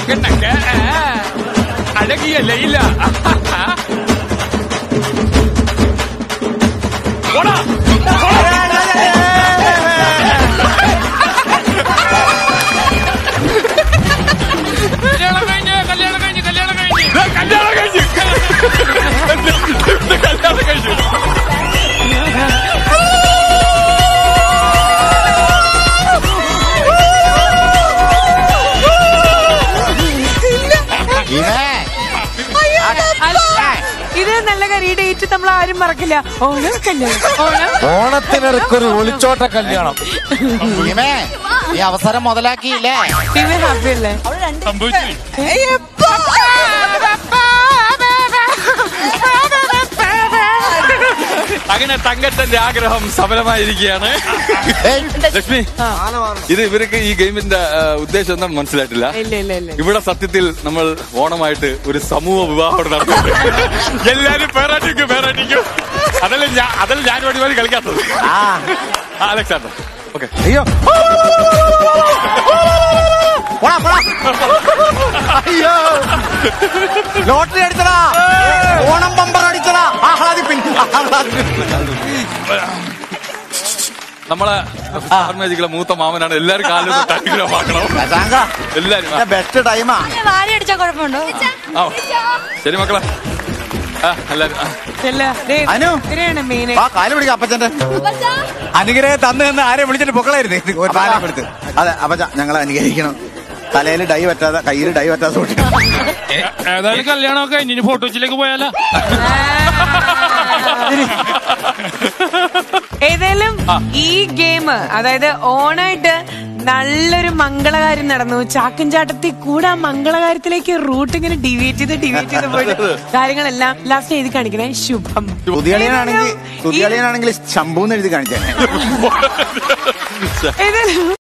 നക നക അഴകിയ ലൈല പോടാ. കല്യാണം കഴിഞ്ഞ് കല്യാണം കഴിഞ്ഞ് കല്യാണം കഴിഞ്ഞ് ദേ, കല്യാണം കഴിഞ്ഞ് ദേ, കല്യാണം കഴിഞ്ഞു ഇത് നല്ല കാര്യം ഈ ഡേറ്റ് നമ്മൾ ആരും മറക്കില്ല ഓണം കല്യാണം ഓണം ഓണത്തിനിടക്കൊരു ഒളിച്ചോട്ട കല്യാണം ഭീമേ ഈ അവസരം മുതലാക്കിയില്ലേ പിന്നെ ഹാപ്പി അല്ലേ സംഭവിച്ചു അങ്ങനെ തങ്കച്ചന്റെ ആഗ്രഹം സഫലമായിരിക്കുകയാണ് ലക്ഷ്മി ഇത് ഇവർക്ക് ഈ ഗെയിമിന്റെ ആ, ഉദ്ദേശം ഒന്നും മനസ്സിലായിട്ടില്ല ഇല്ല ഇല്ല ഇല്ല ഇവിടെ സത്യത്തിൽ നമ്മൾ ഓണമായിട്ട് ഒരു സമൂഹ വിവാഹം നടത്തുന്നുണ്ട് എല്ലാരും പേരാട്ടിക്കും പേരാട്ടിക്കും അതല്ല ഞാൻ അതല്ല ഞാൻ വഴി കളിക്കാത്തത് അലക്സാണ്ടർ ഓക്കെ അയ്യോ പോടാ, പോടാ. അയ്യോ ലോട്ടറി അടിച്ചടാ ഓണം ബമ്പർ അടിച്ചടാ ആഹ്ലാദിപ്പിൻ ആഹ്ലാദിപ്പിൻ നമ്മളെ സ്റ്റാർ മാജിക്കിലെ മൂത്ത മാമനാണ് എല്ലാരും കാലും അനുഗ്രഹമാക്കണം ശശാങ്ക എല്ലാരും ആ, ബെസ്റ്റ് ടൈമാ വാരി അടിച്ചാ കുഴപ്പമുണ്ടോ ആ. ശരി മക്കളെ ആ എല്ലാരും ആ. ഇല്ല ദേ, അനു. ഇവരെയാണ് മെയിൻ ആ കാല് പിടിക്കാം അപ്പച്ചന്റെ അനുഗ്രഹം തന്നു എന്ന് ആരെ വിളിച്ചിട്ട് പൊക്കളായിരുന്നു ഒരു പാലം എടുത്ത് അതെ അപ്പച്ച ഞങ്ങളെ അനുഗ്രഹിക്കണം തലയിൽ ഡൈ പറ്റാതെ കയ്യിൽ ഡൈ പറ്റാതെ സൂക്ഷിക്കണം ഏതായാലും കല്യാണമൊക്കെ ഇനി ഫോട്ടോ വെച്ചിലേക്ക് പോയാലോ ഏതായാലും ഈ ഗെയിം അതായത് ഓണായിട്ട് നല്ലൊരു മംഗളകാര്യം നടന്നു ചാക്കും ചാട്ടത്തിൽ കൂടെ ആ മംഗളകാര്യത്തിലേക്ക് റൂട്ട് ഇങ്ങനെ ഡിവേറ്റ് ചെയ്ത് ഡിവേറ്റ് ചെയ്ത് പോയിട്ട് കാര്യങ്ങളെല്ലാം ലാസ്റ്റ് എഴുതി കാണിക്കണേ ശുഭം പുതിയളിയനാണെങ്കിൽ പുതിയളിയനാണെങ്കിൽ ശംഭൂന്ന് എഴുതി കാണിച്ചേ ഏതായാലും